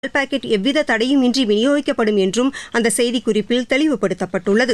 பால் packet எவ்வித தடையுமின்றி விநியோகிக்கப்படும் என்றும் அந்த செய்திக்குறிப்பில் தெளிவுபடுத்தப்பட்டுள்ளது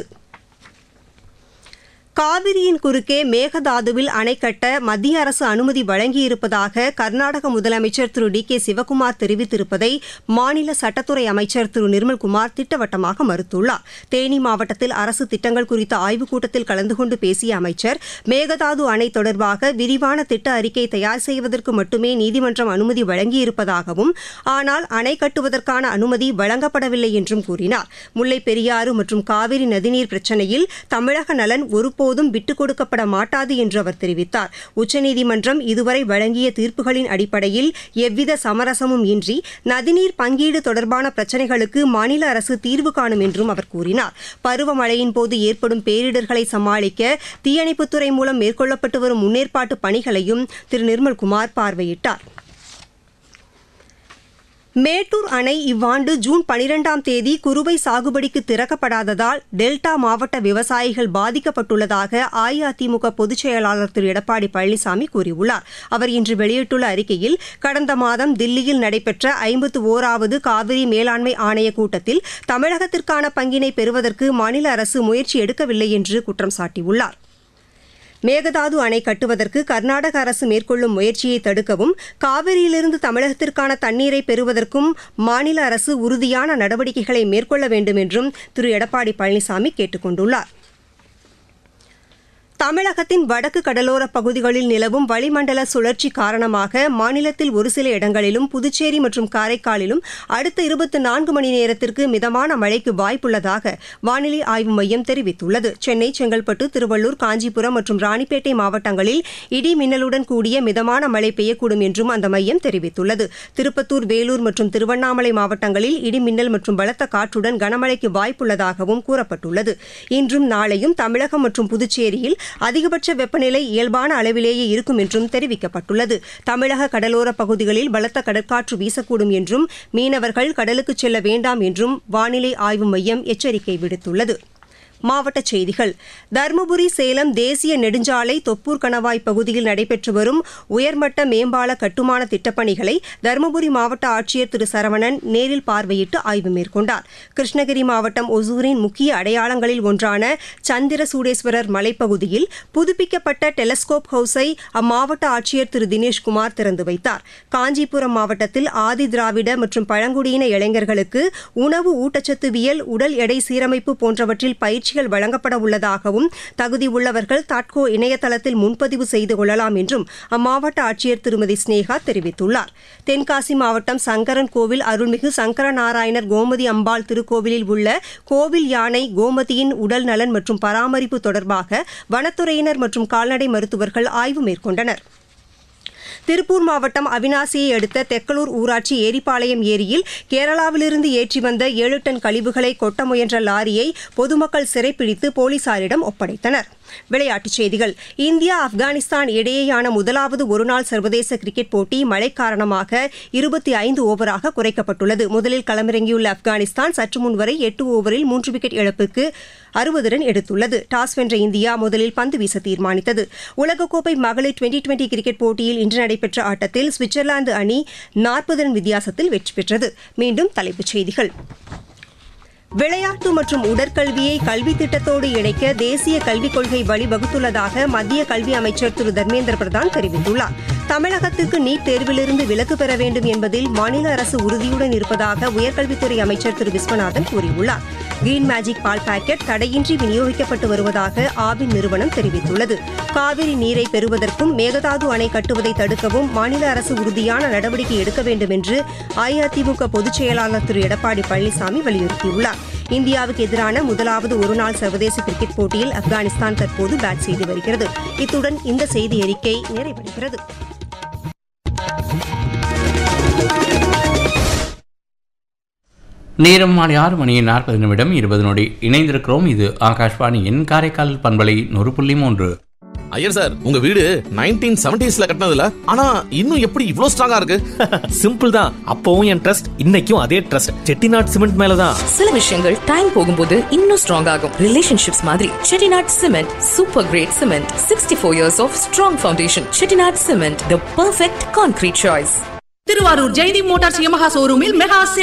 காவிரியின் குறுக்கே மேகதாதுவில் அணை கட்ட மத்திய அரசு அனுமதி வழங்கியிருப்பதாக கர்நாடக முதலமைச்சர் திரு டி கே சிவக்குமார் தெரிவித்திருப்பதை மாநில சட்டத்துறை அமைச்சர் திரு நிர்மல்குமார் திட்டவட்டமாக மறுத்துள்ளார் தேனி மாவட்டத்தில் அரசு திட்டங்கள் குறித்த ஆய்வுக் கூட்டத்தில் கலந்து கொண்டு பேசிய அமைச்சர் மேகதாது அணை தொடர்பாக விரிவான திட்ட அறிக்கை தயார் செய்வதற்கு மட்டுமே நீதிமன்றம் அனுமதி வழங்கியிருப்பதாகவும் ஆனால் அணை கட்டுவதற்கான அனுமதி வழங்கப்படவில்லை என்றும் கூறினார் முல்லைப் பெரியாறு மற்றும் காவிரி நதிநீர் பிரச்சினையில் தமிழக நலன் ஒருபோதும் விட்டுக் கொடுக்கப்பட மாட்டாது என்று அவர் தெரிவித்தார் உச்சநீதிமன்றம் இதுவரை வழங்கிய தீர்ப்புகளின் அடிப்படையில் எவ்வித சமரசமும் இன்றி நதிநீர் பங்கீடு தொடர்பான பிரச்சினைகளுக்கு மாநில அரசு தீர்வு காணும் என்றும் அவர் கூறினார் பருவமழையின் போது ஏற்படும் பேரிடர்களை சமாளிக்க தீயணைப்புத்துறை மூலம் மேற்கொள்ளப்பட்டு வரும் முன்னேற்பாட்டு பணிகளையும் திரு நிர்மல்குமார் பார்வையிட்டார் மேட்டூர் அணை இவ்வாண்டு ஜூன் பனிரெண்டாம் தேதி குறுவை சாகுபடிக்கு திறக்கப்படாததால் டெல்டா மாவட்ட விவசாயிகள் பாதிக்கப்பட்டுள்ளதாக அஇஅதிமுக பொதுச் செயலாளர் திரு எடப்பாடி பழனிசாமி கூறியுள்ளார் அவர் இன்று வெளியிட்டுள்ள அறிக்கையில் கடந்த மாதம் தில்லியில் நடைபெற்ற ஐம்பத்து ஓராவது காவிரி மேலாண்மை ஆணைய கூட்டத்தில் தமிழகத்திற்கான பங்கினை பெறுவதற்கு மாநில அரசு முயற்சி எடுக்கவில்லை என்று குற்றம் சாட்டியுள்ளார் மேகதாது அணை கட்டுவதற்கு கர்நாடக அரசு மேற்கொள்ளும் முயற்சியை தடுக்கவும் காவிரியிலிருந்து தமிழகத்திற்கான தண்ணீரை பெறுவதற்கும் மாநில அரசு உறுதியான நடவடிக்கைகளை மேற்கொள்ள வேண்டும் என்றும் திரு எடப்பாடி பழனிசாமி கேட்டுக் கொண்டுள்ளார் தமிழகத்தின் வடக்கு கடலோர பகுதிகளில் நிலவும் வளிமண்டல சுழற்சி காரணமாக மாநிலத்தில் ஒரு சில இடங்களிலும் புதுச்சேரி மற்றும் காரைக்காலிலும் அடுத்த இருபத்தி நான்கு மணி நேரத்திற்கு மிதமான மழைக்கு வாய்ப்புள்ளதாக வானிலை ஆய்வு மையம் தெரிவித்துள்ளது சென்னை செங்கல்பட்டு திருவள்ளூர் காஞ்சிபுரம் மற்றும் ராணிப்பேட்டை மாவட்டங்களில் இடி மின்னலுடன் கூடிய மிதமான மழை பெய்யக்கூடும் என்றும் அந்த மையம் தெரிவித்துள்ளது திருப்பத்தூர் வேலூர் மற்றும் திருவண்ணாமலை மாவட்டங்களில் இடி மின்னல் மற்றும் பலத்த காற்றுடன் கனமழைக்கு வாய்ப்புள்ளதாகவும் கூறப்பட்டுள்ளது இன்றும் நாளையும் தமிழகம் மற்றும் புதுச்சேரியில் அதிகபட்ச வெப்பநிலை இயல்பான அளவிலேயே இருக்கும் என்றும் தெரிவிக்கப்பட்டுள்ளது தமிழக கடலோர பகுதிகளில் பலத்த கடற்காற்று வீசக்கூடும் என்றும் மீனவர்கள் கடலுக்கு செல்ல வேண்டாம் என்றும் வானிலை ஆய்வு மையம் எச்சரிக்கை விடுத்துள்ளது மாவட்டச் செய்திகள் தருமபுரி சேலம் தேசிய நெடுஞ்சாலை தொப்பூர் கணவாய் பகுதியில் நடைபெற்று வரும் உயர்மட்ட மேம்பால கட்டுமான திட்டப்பணிகளை தருமபுரி மாவட்ட ஆட்சியர் திரு சரவணன் நேரில் பார்வையிட்டு ஆய்வு மேற்கொண்டார் கிருஷ்ணகிரி மாவட்டம் ஒசூரின் முக்கிய அடையாளங்களில் ஒன்றான சந்திர சூடேஸ்வரர் மலைப்பகுதியில் புதுப்பிக்கப்பட்ட டெலஸ்கோப் ஹவுஸை அம்மாவட்ட ஆட்சியர் திரு தினேஷ்குமார் திறந்து வைத்தார் காஞ்சிபுரம் மாவட்டத்தில் ஆதி திராவிட மற்றும் பழங்குடியின இளைஞர்களுக்கு உணவு ஊட்டச்சத்துவியல் உடல் எடை சீரமைப்பு போன்றவற்றில் பயிற்சி பயிற்சிகள் வழங்கப்பட உள்ளதாகவும் தகுதி உள்ளவர்கள் தாட்கோ இணையதளத்தில் முன்பதிவு செய்து கொள்ளலாம் என்றும் அம்மாவட்ட ஆட்சியர் திருமதி ஸ்னேகா தெரிவித்துள்ளார் தென்காசி மாவட்டம் சங்கரன் கோவில் அருள்மிகு சங்கர நாராயணர் கோமதி அம்பாள் திருக்கோவிலில் உள்ள கோவில் யானை கோமதியின் உடல் நலன் மற்றும் பராமரிப்பு தொடர்பாக வனத்துறையினர் மற்றும் கால்நடை மருத்துவர்கள் ஆய்வு மேற்கொண்டனர் திருப்பூர் மாவட்டம் அவினாசியை அடுத்த தெக்கலூர் ஊராட்சி ஏரிப்பாளையம் ஏரியில் கேரளாவிலிருந்து ஏற்றி வந்த ஏழு டன் கழிவுகளை கொட்ட முயன்ற லாரியை பொதுமக்கள் சிறைப்பிடித்து போலீசாரிடம் ஒப்படைத்தனர் விளையாட்டுச் செய்திகள் இந்தியா ஆப்கானிஸ்தான் இடையேயான முதலாவது ஒருநாள் சர்வதேச கிரிக்கெட் போட்டி மழை காரணமாக இருபத்தி ஐந்து ஓவராக குறைக்கப்பட்டுள்ளது முதலில் களமிறங்கியுள்ள ஆப்கானிஸ்தான் சற்று முன் வரை எட்டு ஓவரில் மூன்று விக்கெட் இழப்புக்கு அறுபது ரன் எடுத்துள்ளது டாஸ் வென்ற இந்தியா முதலில் பந்து வீச தீர்மானித்தது உலகக்கோப்பை மகளிர் டுவெண்டி டுவெண்டி கிரிக்கெட் போட்டியில் இன்று நடைபெற்ற ஆட்டத்தில் சுவிட்சர்லாந்து அணி நாற்பது ரன் வித்தியாசத்தில் வெற்றி பெற்றது மீண்டும் தலைப்புச் செய்திகள் விளையாட்டு மற்றும் உடற்கல்வியை கல்வி திட்டத்தோடு இணைக்க தேசிய கல்விக் கொள்கை வழிவகுத்துள்ளதாக மத்திய கல்வி அமைச்சர் திரு தர்மேந்திர பிரதான் தெரிவித்துள்ளார் தமிழகத்திற்கு நீட் தேர்விலிருந்து விலக்கு பெற வேண்டும் என்பதில் மாநில அரசு உறுதியுடன் இருப்பதாக உயர்கல்வித்துறை அமைச்சர் திரு விஸ்வநாதன் கூறியுள்ளார் கிரீன் மேஜிக் பால் பாக்கெட் தடையின்றி விநியோகிக்கப்பட்டு வருவதாக ஆவின் நிறுவனம் தெரிவித்துள்ளது காவிரி நீரை பெறுவதற்கும் மேகதாது அணை கட்டுவதை தடுக்கவும் மாநில அரசு உறுதியான நடவடிக்கை எடுக்க வேண்டும் என்று அஇஅதிமுக பொதுச் செயலாளர் திரு எடப்பாடி பழனிசாமி வலியுறுத்தியுள்ளார் இந்தியாவுக்கு எதிரான முதலாவது ஒருநாள் சர்வதேச கிரிக்கெட் போட்டியில் ஆப்கானிஸ்தான் தற்போது பேட் செய்து வருகிறது இத்துடன் இந்த செய்தி அறிக்கை நிறைவடைகிறது நேரம் மாலை ஆறு மணி நாற்பது நிமிடம் இருபது நொடி இணைந்திருக்கிறோம் இது ஆகாஷ்வாணியின் காரைக்கால் பண்பலை நூறு புள்ளி மூன்று ஐயர் சார் உங்க வீடு நைன்டீன் செவன்டிஸ்ல கட்டினதுல ஆனா இன்னும் எப்படி இவ்ளோ ஸ்ட்ராங்கா இருக்கு சிம்பிள் தான் அப்பவும் என் ட்ரஸ்ட் இன்னைக்கும் அதே ட்ரஸ்ட் செட்டிநாட் சிமெண்ட் மேலதான் சில விஷயங்கள் டைம் போகும்போது இன்னும் ஸ்ட்ராங் ஆகும் ரிலேஷன்ஷிப்ஸ் மாதிரி Chettinad cement super grade cement sixty four years of strong foundation Chettinad cement the perfect concrete choice Thiruvarur Jaithi motors Yamaha ஷோரூமில் மெகா